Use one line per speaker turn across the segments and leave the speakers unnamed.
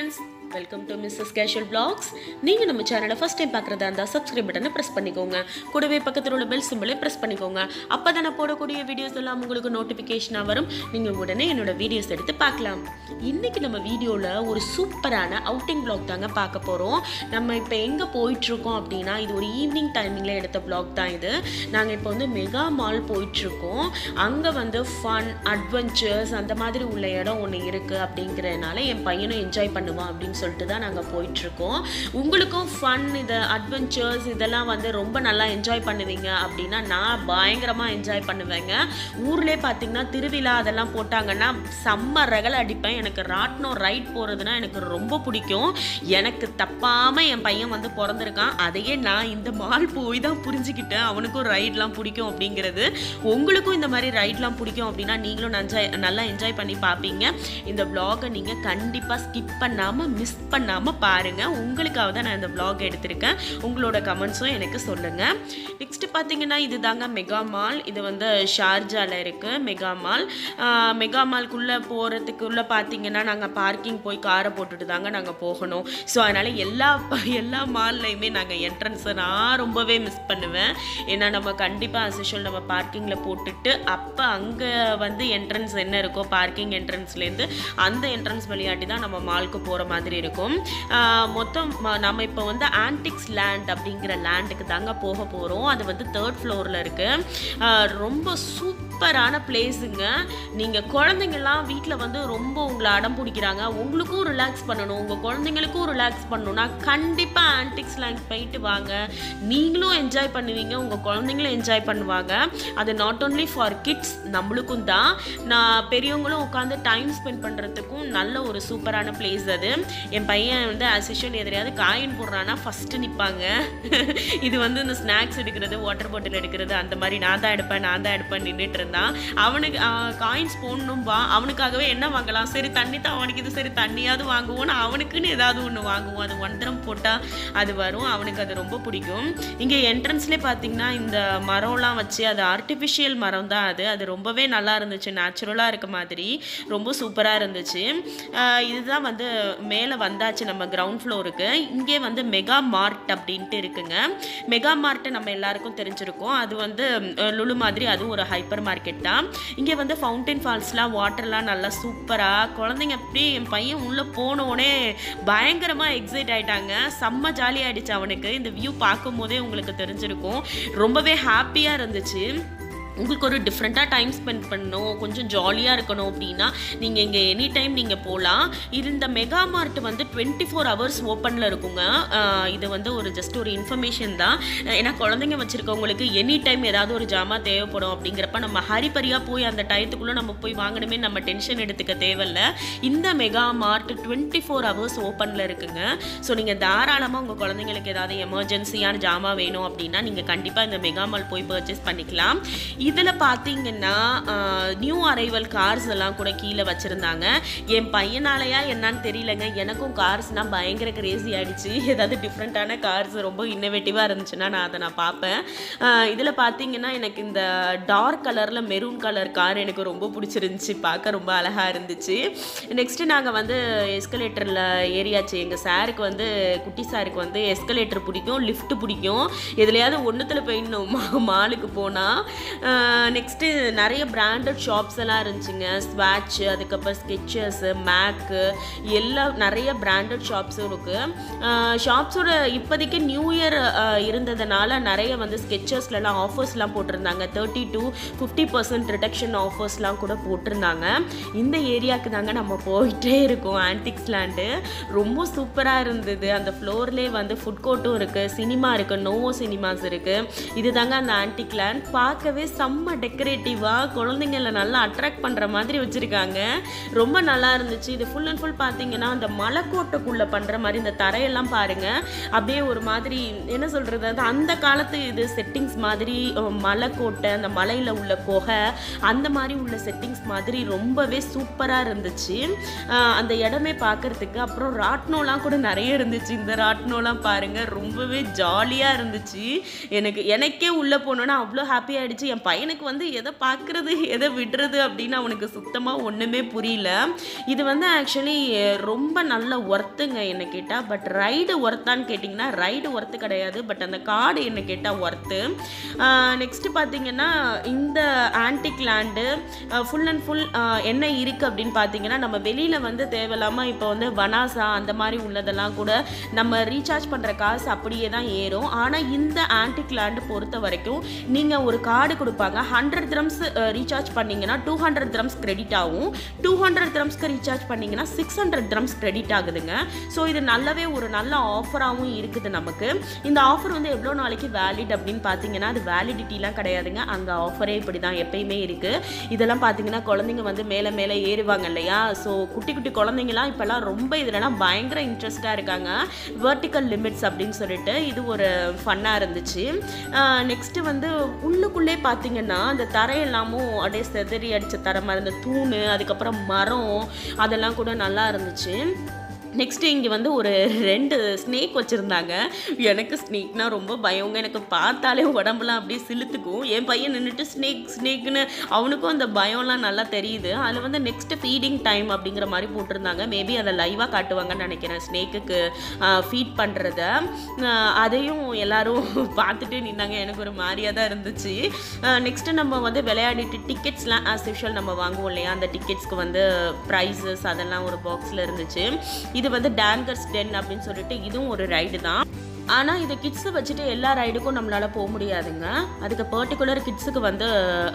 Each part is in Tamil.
friends welcome to Mrs casual blogs நீங்கள் நம்ம சேனலை ஃபஸ்ட் டைம் பார்க்குறதா இருந்தால் சப்ஸ்கிரைப் பட்டனை ப்ரெஸ் பண்ணிக்கோங்க கூடவே பக்கத்தில் உள்ள பெல் சிம்பிளை ப்ரெஸ் பண்ணிக்கோங்க அப்போ தான் நான் போடக்கூடிய வீடியோஸ் எல்லாம் உங்களுக்கு நோட்டிஃபிகேஷனாக வரும் நீங்கள் உடனே என்னோட வீடியோஸ் எடுத்து பார்க்கலாம் இன்றைக்கி நம்ம வீடியோவில் ஒரு சூப்பரான அவுட்டிங் பிளாக் தாங்க பார்க்க போகிறோம் நம்ம இப்போ எங்கே போயிட்டுருக்கோம் அப்படின்னா இது ஒரு ஈவினிங் டைமிங்கில் எடுத்த பிளாக் தான் இது நாங்கள் இப்போ வந்து மெகா மால் போயிட்டுருக்கோம் அங்கே வந்து ஃபன் அட்வென்ச்சர்ஸ் அந்த மாதிரி உள்ள இடம் ஒன்று இருக்குது அப்படிங்கிறதுனால என் பையனும் என்ஜாய் பண்ணுவான் அப்படின்னு சொல்லிட்டு தான் நாங்கள் போயிட்டுருக்கோம் உங்களுக்கும் ஃபன் இது அட்வென்ச்சர்ஸ் இதெல்லாம் வந்து ரொம்ப நல்லா என்ஜாய் பண்ணுவீங்க அப்படின்னா நான் பயங்கரமாக என்ஜாய் பண்ணுவேங்க ஊர்லேயே பார்த்தீங்கன்னா திருவிழா அதெல்லாம் போட்டாங்கன்னா செம்ம ரகலை அடிப்பேன் எனக்கு ராட்னம் ரைட் போகிறதுனா எனக்கு ரொம்ப பிடிக்கும் எனக்கு தப்பாமல் என் பையன் வந்து பிறந்திருக்கான் அதையே நான் இந்த மால் போய் தான் புரிஞ்சுக்கிட்டேன் அவனுக்கும் ரைட்லாம் பிடிக்கும் அப்படிங்கிறது உங்களுக்கும் இந்த மாதிரி ரைட்லாம் பிடிக்கும் அப்படின்னா நீங்களும் நஞ்சா நல்லா என்ஜாய் பண்ணி பார்ப்பீங்க இந்த vlog-அ நீங்கள் கண்டிப்பாக ஸ்கிப் பண்ணாமல் மிஸ் பண்ணாமல் பாருங்கள் உங்களுக்காக தான் நான் இந்த vlog எடுத்திருக்கேன் உங்களோட கமெண்ட்ஸும் எனக்கு சொல்லுங்கள் நெக்ஸ்ட் பார்த்தீங்கன்னா இது தாங்க மெகா மால் இது வந்து ஷார்ஜாவில் இருக்குது மெகா மால் ஆஹ் மெகா மால்குள்ளே போகிறதுக்குள்ளே பார்த்தீங்கன்னா நாங்கள் பார்க்கிங் போய் காரை போட்டுட்டு தாங்க நாங்கள் போகணும் ஸோ அதனால் எல்லா ப- எல்லா மால்லையுமே நாங்கள் என்ட்ரன்ஸை நான் ரொம்பவே மிஸ் பண்ணுவேன் ஏன்னா நம்ம கண்டிப்பாக அசிஷுவல் நம்ம பார்க்கிங்கில் போட்டுட்டு அப்போ அங்கே வந்து என்ட்ரன்ஸ் என்ன இருக்கோ பார்க்கிங் என்ட்ரன்ஸ்லேருந்து அந்த என்ட்ரன்ஸ் வழியாட்டி தான் நம்ம மாலுக்கு போகிற மாதிரி இருக்கும் ஆஹ் மொத்தம் ம- நம்ம இப்போ வந்து ஆன்டிக்ஸ் லேண்ட் அப்படிங்கிற லேண்டுக்கு தாங்க போக போகிறோம் அது வந்து தேர்ட் ஃப்ளோரில் இருக்குது ரொம்ப சூப்பரான பிளேஸுங்க நீங்கள் குழந்தைங்கள்லாம் வீட்டில் வந்து ரொம்ப உங்களை அடம் பிடிக்கிறாங்க உங்களுக்கும் ரிலாக்ஸ் பண்ணணும் உங்கள் குழந்தைங்களுக்கும் ரிலாக்ஸ் பண்ணணும்னா கண்டிப்பாக ஆன்டிக்ஸ் லேண்ட் போயிட்டு வாங்க நீங்களும் என்ஜாய் பண்ணுவீங்க உங்கள் குழந்தைங்களும் என்ஜாய் பண்ணுவாங்க அது நாட் ஓன்லி ஃபார் கிட்ஸ் நம்மளுக்கும் தான் நான் பெரியவங்களும் உட்காந்து டைம் ஸ்பெண்ட் பண்ணுறதுக்கும் நல்ல ஒரு சூப்பரான பிளேஸ் அது என் பையன் வந்து அசிஷன் எதிரையாவது காயின் போடுறான்னா ஃபஸ்ட்டு நிற்பாங்க இது வந்து இந்த ஸ்நாக்ஸ் எடுக்கிறது வாட்டர் பாட்டில் எடுக்கிறது அந்த மாதிரி நான் தான் எடுப்பேன் நான் தான் எடுப்பேன் நின்றுட்டு இருந்தான் அவனுக்கு காயின்ஸ் போடணும்பா அவனுக்காகவே என்ன வாங்கலாம் சரி தண்ணி தான் அவனுக்கு இது சரி தண்ணியாவது வாங்குவோம் அவனுக்குன்னு ஏதாவது ஒன்று வாங்குவோம் அது ஒன்றரம் போட்டால் அது வரும் அவனுக்கு அது ரொம்ப பிடிக்கும் இங்கே என்ட்ரன்ஸ்லேயே பார்த்தீங்கன்னா இந்த மரம்லாம் வச்சு அது ஆர்டிஃபிஷியல் மரம் தான் அது அது ரொம்பவே நல்லா இருந்துச்சு நேச்சுரலாக இருக்க மாதிரி ரொம்ப சூப்பராக இருந்துச்சு ஆஹ் இதுதான் வந்து மேலே வந்தாச்சு நம்ம கிரவுண்ட் ஃப்ளோருக்கு இங்கே வந்து மெகா மார்ட் அப்படின்ட்டு இருக்குங்க மெகா மார்ட் நம்ம எல்லாருக்கும் தெரிஞ்சிருக்கும் அது வந்து அஹ், லுலு மாதிரி அதுவும் ஒரு ஹைப்பர் மார்க்கெட் தான் இங்கே வந்து ஃபவுண்டைன் ஃபால்ஸ்லாம் வாட்டர்லாம் நல்லா சூப்பராக குழந்தைங்க அப்படியே என் பையன் உள்ளே போனோடனே பயங்கரமாக எக்ஸைட் ஆயிட்டாங்க செம்ம ஜாலி ஆயிடுச்சு அவனுக்கு இந்த வியூ பார்க்கும் போதே உங்களுக்கு தெரிஞ்சிருக்கும் ரொம்பவே ஹாப்பியாக இருந்துச்சு உங்களுக்கு ஒரு டிஃப்ரெண்ட்டாக டைம் ஸ்பெண்ட் பண்ணணும் கொஞ்சம் ஜாலியாக இருக்கணும் அப்படின்னா நீங்கள் இங்கே எனி டைம் நீங்கள் போகலாம் இது இந்த மெகா மார்ட் வந்து டுவெண்ட்டி ஃபோர் ஹவர்ஸ் ஓப்பனில் இருக்குங்க ஆஹ் இது வந்து ஒரு ஜஸ்ட் ஒரு இன்ஃபர்மேஷன் தான் ஏன்னா குழந்தைங்க வச்சுருக்கவங்களுக்கு எனி டைம் ஏதாவது ஒரு ஜாமான் தேவைப்படும் அப்படிங்கிறப்ப நம்ம ஹரிபரியாக போய் அந்த டயத்துக்குள்ளே நம்ம போய் வாங்கணுமே நம்ம டென்ஷன் எடுத்துக்க தேவையில்ல இந்த mega mart twenty four hours ஓப்பனில் இருக்குங்க ஸோ நீங்கள் தாராளமாக உங்கள் குழந்தைங்களுக்கு ஏதாவது எமர்ஜென்சியான ஜாமான் வேணும் அப்படின்னா நீங்கள் கண்டிப்பாக இந்த மெகா மால் போய் பர்ச்சேஸ் பண்ணிக்கலாம் இதில் பார்த்தீங்கன்னா நியூ அரைவல் கார்ஸ் எல்லாம் கூட கீழே வச்சுருந்தாங்க என் பையனாலயா என்னன்னு தெரியலங்க எனக்கும் கார்ஸ்னால் பயங்கர கிரேசி ஆயிடுச்சு ஏதாவது டிஃப்ரெண்ட்டான கார்ஸ் ரொம்ப இன்னோவேட்டிவாக இருந்துச்சுன்னா நான் அதை நான் பார்ப்பேன் இதில் பார்த்தீங்கன்னா எனக்கு இந்த டார்க் கலரில் மெரூன் கலர் கார் எனக்கு ரொம்ப பிடிச்சிருந்துச்சி பார்க்க ரொம்ப அழகாக இருந்துச்சு நெக்ஸ்ட்டு நாங்கள் வந்து எஸ்கலேட்டரில் ஏறியாச்சு எங்கள் சாருக்கு வந்து குட்டி சாருக்கு வந்து எஸ்கலேட்டர் பிடிக்கும் லிஃப்ட் பிடிக்கும் எதுலையாவது ஒன்றுத்தில் போயிடணும் மாலுக்கு போனால் நெக்ஸ்ட்டு நிறைய பிராண்டட் ஷாப்ஸ் எல்லாம் இருந்துச்சுங்க ஸ்வாட்ச் அதுக்கப்புறம் ஸ்கெச்சஸ் மேக்கு எல்லாம் நிறைய பிராண்டட் ஷாப்ஸும் இருக்குது ஷாப்ஸோட இப்போதைக்கு நியூ இயர் இருந்ததுனால நிறைய வந்து ஸ்கெச்சஸ்லலாம் ஆஃபர்ஸ்லாம் போட்டிருந்தாங்க thirty to fifty percent reduction ஆஃபர்ஸ்லாம் கூட போட்டிருந்தாங்க இந்த ஏரியாவுக்கு தாங்க நம்ம போயிட்டே இருக்கோம் ஆன்டிக்ஸ் லேண்டு ரொம்ப சூப்பராக இருந்தது அந்த ஃப்ளோர்லேயே வந்து ஃபுட் கோர்ட்டும் இருக்குது சினிமா இருக்குது நோவோ சினிமாஸ் இருக்குது இது தாங்க அந்த ஆன்டிக் லேண்ட் பார்க்கவே செம்ம டெக்கரேட்டிவாக குழந்தைங்கள நல்லா அட்ராக்ட் பண்ணுற மாதிரி வச்சுருக்காங்க ரொம்ப நல்லா இருந்துச்சு இது ஃபுல் அண்ட் ஃபுல் பார்த்தீங்கன்னா அந்த மலைக்கோட்டைக்குள்ளே பண்ணுற மாதிரி இந்த தரையெல்லாம் பாருங்கள் அப்படியே ஒரு மாதிரி என்ன சொல்கிறது அது அந்த காலத்து இது செட்டிங்ஸ் மாதிரி அஹ், மலைக்கோட்டை அந்த மலையில் உள்ள குகை அந்த மாதிரி உள்ள செட்டிங்ஸ் மாதிரி ரொம்பவே சூப்பராக இருந்துச்சு அஹ், அந்த இடமே பார்க்கறதுக்கு அப்புறம் ராட்னோலாம் கூட நிறைய இருந்துச்சு இந்த ராட்னோலாம் பாருங்கள் ரொம்பவே ஜாலியாக இருந்துச்சு எனக்கு எனக்கே உள்ளே போனோன்னா அவ்வளோ ஹாப்பி ஆயிடுச்சு என் பையனுக்கு வந்து எதை பார்க்குறது எதை விடுறது அப்படின்னு அவனுக்கு சுத்தமாக ஒன்றுமே புரியல இது வந்து ஆக்சுவலி ரொம்ப நல்ல ஒர்த்துங்க என்ன கேட்டால் பட் ரைடு ஒர்த்தான்னு கேட்டிங்கன்னா ரைடு ஒர்த்து கிடையாது பட் அந்த கார்டு என்ன கேட்டால் ஒர்த்து நெக்ஸ்ட்டு பார்த்தீங்கன்னா இந்த antique land full and full என்ன இருக்குது அப்படின்னு பார்த்தீங்கன்னா நம்ம வெளியில் வந்து தேவையில்லாமல் இப்போ வந்து வனாசா அந்த மாதிரி உள்ளதெல்லாம் கூட நம்ம ரீசார்ஜ் பண்ணுற காசு அப்படியே தான் ஏறும் ஆனால் இந்த ஆன்டிக் லேண்டு பொறுத்த வரைக்கும் நீங்கள் ஒரு கார்டு கொடுப்பாங்க ஹண்ட்ரட் த்ரம்ஸ் ரீசார்ஜ் பண்ணிங்கன்னா டூ ஹண்ட்ரட் த்ரம்ஸ் கிரெடிட் ஆகும் டூ ஹண்ட்ரட் த்ரம்ஸ்க்கு ரீசார்ஜ் பண்ணிங்கன்னா சிக்ஸ் ஹண்ட்ரட் த்ரம்ஸ் கிரெடிட் ஆகுதுங்க ஸோ இது நல்லாவே ஒரு நல்ல ஆஃபராகவும் இருக்குது நமக்கு இந்த ஆஃபர் வந்து எவ்வளோ நாளைக்கு வேலிட் அப்படின்னு பார்த்தீங்கன்னா அது வேலிடிட்டிலாம் கிடையாதுங்க அங்கே ஆஃபரே இப்படி தான் எப்பயுமே இருக்குது இதெல்லாம் பார்த்தீங்கன்னா குழந்தைங்க வந்து மேலே மேலே ஏறுவாங்க இல்லையா ஸோ குட்டி குட்டி குழந்தைங்கலாம் இப்போல்லாம் ரொம்ப இதுலலாம் பயங்கர இன்ட்ரெஸ்டாக இருக்காங்க வெர்டிக்கல் லிமிட்ஸ் அப்படின்னு சொல்லிட்டு இது ஒரு ஃபன்னாக இருந்துச்சு நெக்ஸ்ட்டு வந்து உள்ளுக்குள்ளே பார்த்தீங்கன்னா அந்த தரையெல்லாமும் அப்படியே செதறி அடித்த தரை மாதிரி இந்த தூண் அதுக்கப்புறம் மரம் அதெல்லாம் கூட நல்லா இருந்துச்சு நெக்ஸ்ட்டு இங்கே வந்து ஒரு ரெண்டு ஸ்னேக் வச்சுருந்தாங்க எனக்கு ஸ்னேக்னா ரொம்ப பயங்க எனக்கு பார்த்தாலே உடம்புலாம் அப்படியே சிலுத்துக்கும் என் பையன் நின்றுட்டு ஸ்னேக் ஸ்னேக்னு அவனுக்கும் அந்த பயம்லாம் நல்லா தெரியுது அதில் வந்து நெக்ஸ்ட்டு ஃபீடிங் டைம் அப்படிங்கிற மாதிரி போட்டிருந்தாங்க மேபி அதை லைவாக காட்டுவாங்கன்னு நினைக்கிறேன் ஸ்னேக்குக்கு ஃபீட் பண்ணுறத அதையும் எல்லாரும் பார்த்துட்டு நின்னாங்க எனக்கு ஒரு மாதிரியாக தான் இருந்துச்சு நெக்ஸ்ட்டு நம்ம வந்து விளையாடிட்டு டிக்கெட்ஸ்லாம் ஆஸ் யூஷுவல் நம்ம வாங்குவோம் இல்லையா அந்த டிக்கெட்ஸ்க்கு வந்து ப்ரைஸஸ் அதெல்லாம் ஒரு பாக்ஸில் இருந்துச்சு இது வந்து டேங்கர்ஸ் டென் அப்படின்னு சொல்லிட்டு இதுவும் ஒரு ரைடு தான் ஆனால் இது கிட்ஸை வச்சுட்டு எல்லா ரைடுக்கும் நம்மளால் போக முடியாதுங்க அதுக்கு பர்டிகுலர் கிட்ஸுக்கு வந்து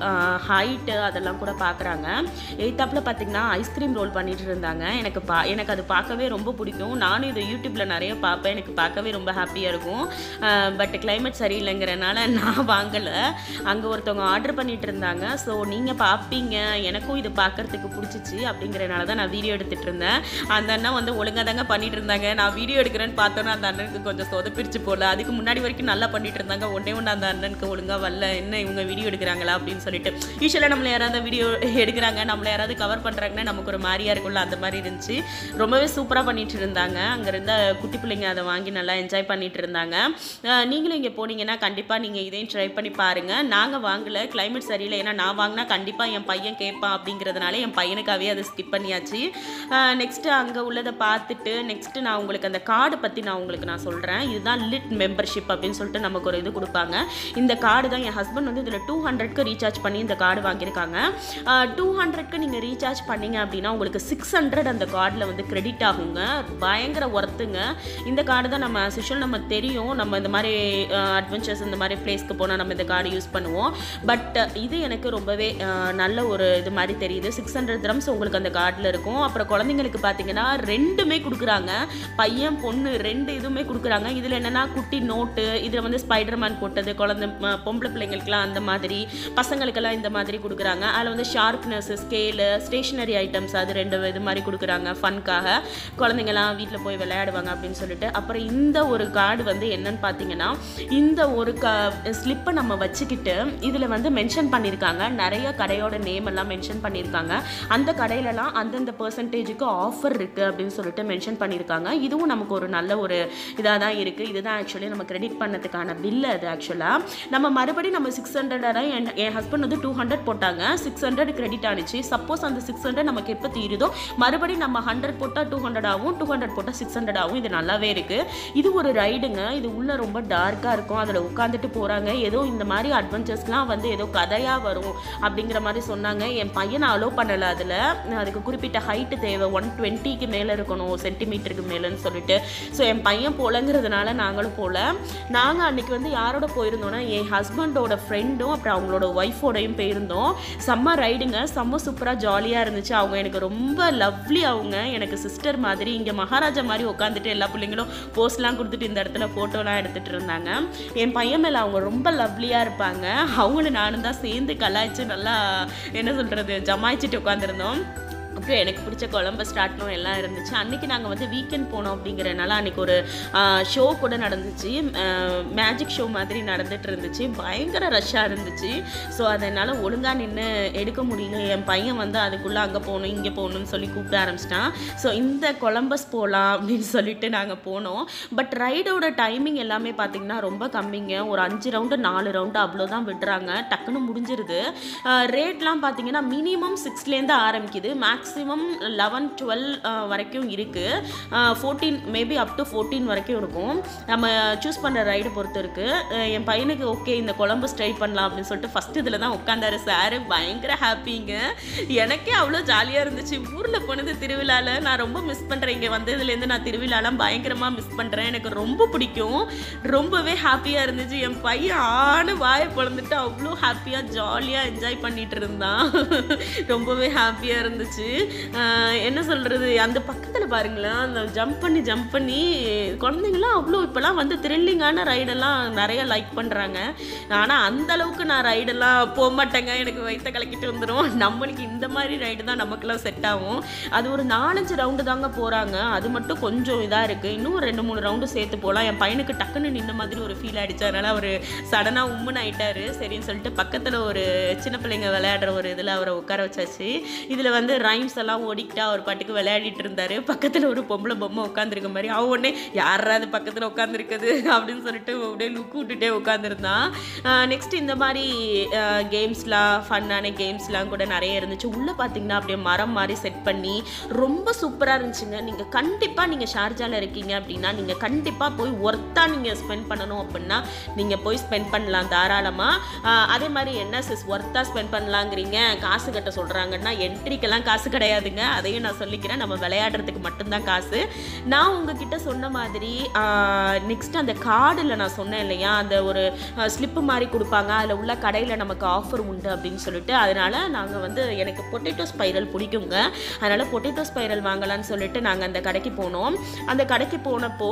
ஹைட்டு அதெல்லாம் கூட பார்க்குறாங்க எய்த்தாப்பில் பார்த்தீங்கன்னா ஐஸ்கிரீம் ரோல் பண்ணிட்டு இருந்தாங்க எனக்கு பா எனக்கு அது பார்க்கவே ரொம்ப பிடிக்கும் நானும் இதை யூடியூப்பில் நிறைய பார்ப்பேன் எனக்கு பார்க்கவே ரொம்ப ஹாப்பியாக இருக்கும் பட் கிளைமேட் சரியில்லைங்கிறனால நான் வாங்கலை அங்கே ஒருத்தவங்க ஆர்டர் பண்ணிட்டு இருந்தாங்க ஸோ நீங்கள் பார்ப்பீங்க எனக்கும் இது பார்க்கறதுக்கு பிடிச்சிச்சு அப்படிங்கிறனால தான் நான் வீடியோ எடுத்துகிட்டு இருந்தேன் அந்த அண்ணன் வந்து ஒழுங்காக தாங்க பண்ணிட்டு இருந்தாங்க நான் வீடியோ எடுக்கிறேன்னு பார்த்தோன்னா அந்த அண்ணனுக்கு கொஞ்சம் சொதப்பிரிச்சு போல அதுக்கு முன்னாடி வரைக்கும் நல்லா பண்ணிட்டு இருந்தாங்க ஒன்றே ஒன்று அந்த அண்ணனுக்கு ஒழுங்காக வரல என்ன இவங்க வீடியோ எடுக்கிறாங்களா அப்படின்னு சொல்லிட்டு யூஸ்வலாக நம்மளை யாராவது வீடியோ எடுக்கிறாங்க நம்மளை யாராவது கவர் பண்ணுறாங்கன்னா நமக்கு ஒரு மாதிரியா இருக்கும்ல அந்த மாதிரி இருந்துச்சு ரொம்பவே சூப்பராக பண்ணிட்டு இருந்தாங்க அங்கே இருந்த குட்டி பிள்ளைங்க அதை வாங்கி நல்லா என்ஜாய் பண்ணிட்டு இருந்தாங்க அஹ் நீங்களும் இங்கே போனீங்கன்னா கண்டிப்பாக நீங்கள் இதையும் ட்ரை பண்ணி பாருங்கள் நாங்கள் வாங்கலை கிளைமேட் சரியில்லை ஏன்னா நான் வாங்கினா கண்டிப்பாக என் பையன் கேட்பான் அப்படிங்கிறதுனால என் பையனுக்காகவே அதை ஸ்கிப் பண்ணியாச்சு நெக்ஸ்ட்டு அங்கே உள்ளதை பார்த்துட்டு நெக்ஸ்ட்டு நான் உங்களுக்கு அந்த கார்டு பற்றி நான் உங்களுக்கு நான் சொல்கிறேன் இதுதான் லிட் மெம்பர்ஷிப் அப்படின்னு சொல்லிட்டு நமக்கு ஒரு இது கொடுப்பாங்க இந்த கார்டு தான் என் ஹஸ்பண்ட் வந்து இதில் டூ ஹண்ட்ரட்க்கு ரீசார்ஜ் பண்ணி இந்த கார்டு வாங்கியிருக்காங்க டூ ஹண்ட்ரட்க்கு நீங்கள் ரீசார்ஜ் பண்ணீங்க அப்படின்னா உங்களுக்கு சிக்ஸ் ஹண்ட்ரட் அந்த கார்டில் வந்து கிரெடிட் ஆகுங்க பயங்கர ஒர்த்துங்க இந்த கார்டு தான் நம்ம சுஷல் நம்ம தெரியும் நம்ம இந்த மாதிரி அட்வென்ச்சர்ஸ் இந்த மாதிரி பிளேஸ்க்கு போனால் நம்ம இந்த கார்டு யூஸ் பண்ணுவோம் பட் இது எனக்கு ரொம்பவே அஹ், நல்ல ஒரு இது மாதிரி தெரியுது சிக்ஸ் ஹண்ட்ரட் த்ரம்ஸ் உங்களுக்கு அந்த கார்டில் இருக்கும் அப்புறம் குழந்தைங்களுக்கு பார்த்தீங்கன்னா ரெண்டுமே கொடுக்குறாங்க பையன் பொண்ணு ரெண்டு இதுவுமே கொடுக்குறாங்க இதில் என்னென்னா குட்டி நோட்டு இதில் வந்து ஸ்பைடர்மேன் போட்டது குழந்தை ம- பொம்பளை பிள்ளைங்களுக்குலாம் அந்த மாதிரி பசங்களுக்கெல்லாம் இந்த மாதிரி கொடுக்குறாங்க அதில் வந்து ஷார்ப்னஸ் ஸ்கேலு ஸ்டேஷ்னரி ஐட்டம்ஸ் அது ரெண்டு இது மாதிரி கொடுக்குறாங்க ஃபன்க்காக குழந்தைங்கலாம் வீட்டில் போய் விளையாடுவாங்க அப்படின்னு சொல்லிட்டு அப்புறம் இந்த ஒரு கார்டு வந்து என்னன்னு பார்த்தீங்கன்னா இந்த ஒரு க ஸ்லிப்பை நம்ம வச்சுக்கிட்டு இதில் வந்து மென்ஷன் பண்ணியிருக்காங்க நிறைய கடையோட நேம் எல்லாம் மென்ஷன் பண்ணியிருக்காங்க அந்த கடையிலலாம் அந்தந்த பர்சன்டேஜுக்கு ஆஃபர் இருக்குது அப்படின்னு சொல்லிட்டு மென்ஷன் பண்ணியிருக்காங்க இதுவும் நமக்கு ஒரு நல்ல ஒரு இதாக தான் இருக்குது இதுதான் ஆக்சுவலி நம்ம கிரெடிட் பண்ணதுக்கான பில் அது ஆக்சுவலாக நம்ம மறுபடியும் நம்ம சிக்ஸ் ஹண்ட்ரடாக என் என் ஹஸ்பண்ட் வந்து டூ ஹண்ட்ரட் போட்டாங்க சிக்ஸ் ஹண்ட்ரட் கிரெடிட் ஆனிச்சு சப்போஸ் அந்த சிக்ஸ் ஹண்ட்ரட் நமக்கு எப்போ தீருதோ மறுபடியும் நம்ம ஹண்ட்ரட் போட்டால் டூ ஹண்ட்ரட் ஆகும் டூ ஹண்ட்ரட் போட்டால் சிக்ஸ் ஹண்ட்ரட் ஆகும் இது நல்லாவே இருக்குது இது ஒரு ரைடுங்க இது உள்ளே ரொம்ப டார்க்காக இருக்கும் அதில் உட்காந்துட்டு போகிறாங்க ஏதோ இந்த மாதிரி அட்வென்ச்சர்ஸ்லாம் வந்து ஏதோ கதையாக வரும் அப்படிங்கிற மாதிரி சொன்னாங்க என் பையனை அலோவ் பண்ணலை அதில் அதுக்கு குறிப்பிட்ட ஹைட்டு தேவை ஒன் டுவெண்ட்டிக்கு மேலே இருக்கணும் சென்டிமீட்டருக்கு மேலேன்னு சொல்லிட்டு ஸோ என் பையன் போலங்கிறதுனால நாங்களும் போகல நாங்கள் அன்னைக்கு வந்து யாரோட போயிருந்தோம்னா என் ஹஸ்பண்டோட ஃப்ரெண்டும் அப்புறம் அவங்களோட ஒய்ஃபோடையும் போயிருந்தோம் செம்ம ரைடுங்க செம்ம சூப்பராக ஜாலியாக இருந்துச்சு அவங்க எனக்கு ரொம்ப லவ்லி அவங்க எனக்கு சிஸ்டர் மாதிரி இங்கே மகாராஜா மாதிரி உட்காந்துட்டு எல்லா பிள்ளைங்களும் போஸ்ட்லாம் கொடுத்துட்டு இந்த இடத்துல ஃபோட்டோலாம் எடுத்துகிட்டு இருந்தாங்க என் பையன் மேலே அவங்க ரொம்ப லவ்லியாக இருப்பாங்க அவங்களும் நானும் தான் சேர்ந்து கலாய்ச்சி நல்லா என்ன சொல்கிறது ஜமாய்ச்சிட்டு உட்காந்துருந்தோம் அப்புறம் எனக்கு பிடிச்ச கொலம்பஸ் ஸ்டார்ட்னும் எல்லாம் இருந்துச்சு அன்றைக்கி நாங்கள் வந்து வீக்கெண்ட் போனோம் அப்படிங்கிறனால அன்றைக்கி ஒரு ஷோ கூட நடந்துச்சு மேஜிக் ஷோ மாதிரி நடந்துட்டு இருந்துச்சு பயங்கர ரஷ்ஷாக இருந்துச்சு ஸோ அதனால் ஒழுங்காக நின்று எடுக்க முடியல என் பையன் வந்து அதுக்குள்ளே அங்கே போகணும் இங்கே போகணும்னு சொல்லி கூப்பிட ஆரம்பிச்சிட்டான் ஸோ இந்த கொலம்பஸ் போகலாம் அப்படின்னு சொல்லிட்டு நாங்கள் போனோம் பட் ரைடோட டைமிங் எல்லாமே பார்த்திங்கன்னா ரொம்ப கம்மிங்க ஒரு அஞ்சு ரவுண்டு நாலு ரவுண்டு அவ்வளோதான் விடுறாங்க டக்குன்னு முடிஞ்சிருது ரேட்லாம் பார்த்தீங்கன்னா மினிமம் சிக்ஸ்லேருந்து ஆரம்பிக்குது மேக்ஸிமம் லெவன் டுவெல் வரைக்கும் இருக்குது fourteen maybe up to fourteen வரைக்கும் இருக்கும் நம்ம சூஸ் பண்ணுற ரைடு பொறுத்து இருக்குது என் பையனுக்கு ஓகே இந்த கொலம்பஸ் ட்ரை பண்ணலாம் அப்படின்னு சொல்லிட்டு ஃபஸ்ட் இதில் தான் உட்காந்தாரு சார் பயங்கர ஹாப்பிங்க எனக்கே அவ்வளோ ஜாலியாக இருந்துச்சு ஊரில் போனது திருவிழாவில் நான் ரொம்ப மிஸ் பண்ணுறேன் இங்கே வந்ததுலேருந்து நான் திருவிழாலாம் பயங்கரமாக மிஸ் பண்ணுறேன் எனக்கு ரொம்ப பிடிக்கும் ரொம்பவே ஹாப்பியாக இருந்துச்சு என் பையன் ஆணு வாயை பிறந்துட்டு அவ்வளோ ஹாப்பியாக ஜாலியாக என்ஜாய் பண்ணிட்டு இருந்தான் ரொம்பவே ஹாப்பியாக இருந்துச்சு ஆஹ் என்ன சொல்கிறது அந்த பக்கத்தில் பாருங்களேன் அந்த ஜம்ப் பண்ணி ஜம்ப் பண்ணி குழந்தைங்களாம் அவ்வளோ இப்போலாம் வந்து த்ரில்லிங்கான ரைடெல்லாம் நிறைய லைக் பண்ணுறாங்க ஆனால் அந்த அளவுக்கு நான் ரைடெல்லாம் போக மாட்டேங்க எனக்கு வயிற்ற கலக்கிட்டு வந்துடும் நம்மளுக்கு இந்த மாதிரி ரைடு தான் நமக்கெல்லாம் செட் ஆகும் அது ஒரு நாலஞ்சு ரவுண்டு தாங்க போகிறாங்க அது மட்டும் கொஞ்சம் இதாக இருக்குது இன்னும் ஒரு ரெண்டு மூணு ரவுண்டு சேர்த்து போகலாம் என் பையனுக்கு டக்குன்னு நின்ன மாதிரி ஒரு ஃபீல் ஆயிடுச்சு அதனால் அவர் சடனாக உம்முன்னு ஆயிட்டாரு சரின்னு சொல்லிட்டு பக்கத்தில் ஒரு சின்ன பிள்ளைங்க விளையாடுற ஒரு இதில் அவரை உட்கார வச்சாச்சு இதில் வந்து ரைம்ஸ் எல்லாம் ஓடிக்கிட்டு அவர் பாட்டுக்கு விளையாடிட்டு இருந்தார் பக்கத்தில் ஒரு பொம்பளை பொம்மை உட்காந்துருக்க மாதிரி அவ உடனே யாராவது பக்கத்தில் உட்காந்துருக்குது அப்படின்னு சொல்லிட்டு அப்படியே லுக் விட்டுட்டே உட்காந்துருந்தான் நெக்ஸ்ட் இந்த மாதிரி கேம்ஸ்லாம் ஃபன்னான கேம்ஸ்லாம் கூட நிறைய இருந்துச்சு உள்ளே பார்த்தீங்கன்னா அப்படியே மரம் மாதிரி செட் பண்ணி ரொம்ப சூப்பராக இருந்துச்சுங்க நீங்கள் கண்டிப்பாக நீங்கள் ஷார்ஜாவில் இருக்கீங்க அப்படின்னா நீங்கள் கண்டிப்பாக போய் ஒர்த்தாக நீங்கள் ஸ்பெண்ட் பண்ணணும் அப்படின்னா நீங்கள் போய் ஸ்பெண்ட் பண்ணலாம் தாராளமாக அதே மாதிரி என்ன சிஸ் ஒர்த்தாக ஸ்பெண்ட் பண்ணலாங்கிறீங்க காசு கட்ட சொல்கிறாங்கன்னா என்ட்ரிக்கெல்லாம் காசு கிடையாதுங்க அதையும் நான் சொல்லிக்கிறேன் நம்ம விளையாடுறதுக்கு மட்டும்தான் காசு நான் உங்ககிட்ட சொன்ன மாதிரி நெக்ஸ்ட் அந்த கார்டில் நான் சொன்னேன் இல்லையா அந்த ஒரு ஸ்லிப்பு மாதிரி கொடுப்பாங்க அதில் உள்ள கடையில் நமக்கு ஆஃபர் உண்டு அப்படின்னு சொல்லிட்டு அதனால் நாங்கள் வந்து எனக்கு பொட்டேட்டோ ஸ்பைரல் பிடிக்குங்க அதனால் பொட்டேட்டோ ஸ்பைரல் வாங்கலாம்னு சொல்லிட்டு நாங்கள் அந்த கடைக்கு போனோம் அந்த கடைக்கு போனப்போ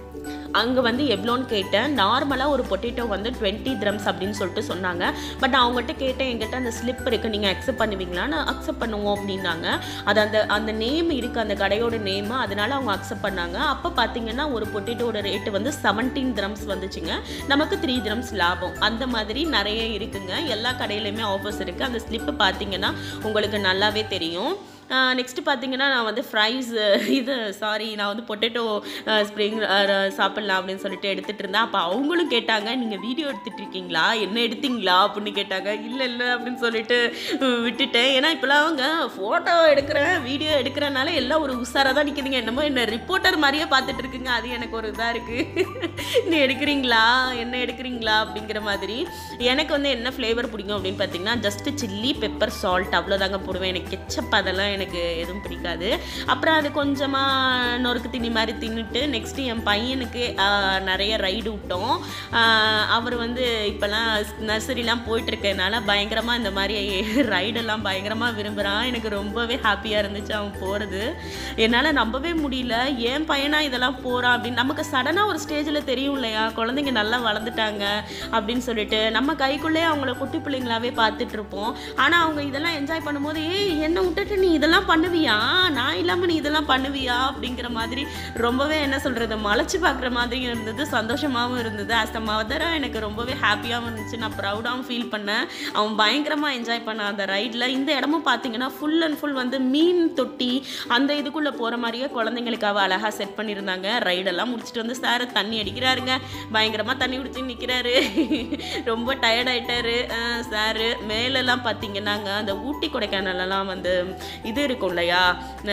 அங்கே வந்து எவ்வளோன்னு கேட்டேன் நார்மலாக ஒரு பொட்டேட்டோ வந்து டுவெண்ட்டி த்ரம்ஸ் அப்படின்னு சொல்லிட்டு சொன்னாங்க பட் நான் அவங்ககிட்ட கேட்டேன் எங்கிட்ட அந்த ஸ்லிப் இருக்குது நீங்கள் அக்செப்ட் பண்ணுவீங்களா நான் அக்செப்ட் பண்ணுவோம் அப்படின்னாங்க அது அந்த அந்த நேம் இருக்குது அந்த கடையோட நேமு அதனால அவங்க அக்செப்ட் பண்ணாங்க அப்போ பார்த்தீங்கன்னா ஒரு பொட்டேட்டோட ரேட்டு வந்து செவன்டீன் த்ரம்ஸ் வந்துச்சுங்க நமக்கு த்ரீ த்ரம்ஸ் லாபம் அந்த மாதிரி நிறைய இருக்குங்க எல்லா கடையிலையுமே ஆஃபர்ஸ் இருக்குது அந்த ஸ்லிப்பு பார்த்தீங்கன்னா உங்களுக்கு நல்லாவே தெரியும் நெக்ஸ்ட்டு பார்த்தீங்கன்னா நான் வந்து ஃப்ரைஸ் இது சாரி நான் வந்து பொட்டேட்டோ ஸ்ப்ரிங் சாப்பிட்லாம் அப்படின்னு சொல்லிட்டு எடுத்துகிட்டு இருந்தேன் அப்போ அவங்களும் கேட்டாங்க நீங்கள் வீடியோ எடுத்துகிட்டு இருக்கீங்களா என்ன எடுத்தீங்களா அப்படின்னு கேட்டாங்க இல்லை இல்லை அப்படின்னு சொல்லிட்டு அஹ், விட்டுட்டேன் ஏன்னா இப்போலாம் அவங்க ஃபோட்டோ எடுக்கிறேன் வீடியோ எடுக்கிறனால எல்லாம் ஒரு உஷாராக தான் நிற்கிதுங்க என்னமோ என்ன ரிப்போர்ட்டர் மாதிரியே பார்த்துட்டு இருக்குங்க அது எனக்கு ஒரு இதாக இருக்குது நீ எடுக்கிறீங்களா என்ன எடுக்கிறீங்களா அப்படிங்கிற மாதிரி எனக்கு வந்து என்ன ஃப்ளேவர் பிடிக்கும் அப்படின்னு பார்த்தீங்கன்னா ஜஸ்ட்டு சில்லி பெப்பர் சால்ட் அவ்வளோதாங்க போடுவேன் எனக்கு கெச்சப் அதெல்லாம் எனக்கு எதுவும் பிடிக்காது அப்புறம் அது கொஞ்சமாக நொறுக்கு திணி மாதிரி தின்னுட்டு நெக்ஸ்ட்டு என் பையனுக்கு ஆஹ், நிறைய ரைடு விட்டோம் ஆஹ், அவர் வந்து இப்போல்லாம் நர்சரிலாம் போயிட்டு இருக்கனால பயங்கரமாக இந்த மாதிரி ரைடெல்லாம் பயங்கரமாக விரும்புகிறான் எனக்கு ரொம்பவே ஹாப்பியாக இருந்துச்சு அவன் போகிறது என்னால் நம்பவே முடியல ஏன் பையனா இதெல்லாம் போகிறான் அப்படின்னு நமக்கு சடனாக ஒரு ஸ்டேஜில் தெரியும் இல்லையா குழந்தைங்க நல்லா வளர்ந்துட்டாங்க அப்படின்னு சொல்லிட்டு நம்ம கைக்குள்ளே அவங்கள குட்டி பிள்ளைங்களாவே பார்த்துட்டு இருப்போம் ஆனால் அவங்க இதெல்லாம் என்ஜாய் பண்ணும்போது ஏய் என்னை விட்டுட்டு நீ இதெல்லாம் பண்ணுவியா நான் இல்லாமல் நீ இதெல்லாம் பண்ணுவியா அப்படிங்கிற மாதிரி ரொம்பவே என்ன சொல்கிறது மலைச்சு பார்க்குற மாதிரியும் இருந்தது சந்தோஷமாகவும் இருந்தது ஆஸ் அ மதராக எனக்கு ரொம்பவே ஹாப்பியாகவும் இருந்துச்சு நான் ப்ரௌடாகவும் ஃபீல் பண்ணேன் அவன் பயங்கரமாக என்ஜாய் பண்ணான் அந்த ரைடில் இந்த இடமும் பார்த்தீங்கன்னா ஃபுல் அண்ட் ஃபுல் வந்து மீன் தொட்டி அந்த இதுக்குள்ளே போகிற மாதிரியே குழந்தைங்களுக்காக அழகாக செட் பண்ணியிருந்தாங்க ரைடெல்லாம் முடிச்சுட்டு வந்து சார் தண்ணி அடிக்கிறாருங்க பயங்கரமாக தண்ணி குடிச்சு நிற்கிறாரு ரொம்ப டயர்ட் ஆயிட்டாரு சார் மேலெல்லாம் பார்த்தீங்கன்னாங்க அந்த ஊட்டி கொடைக்கானலெல்லாம் வந்து இது இருக்கும் இல்லையா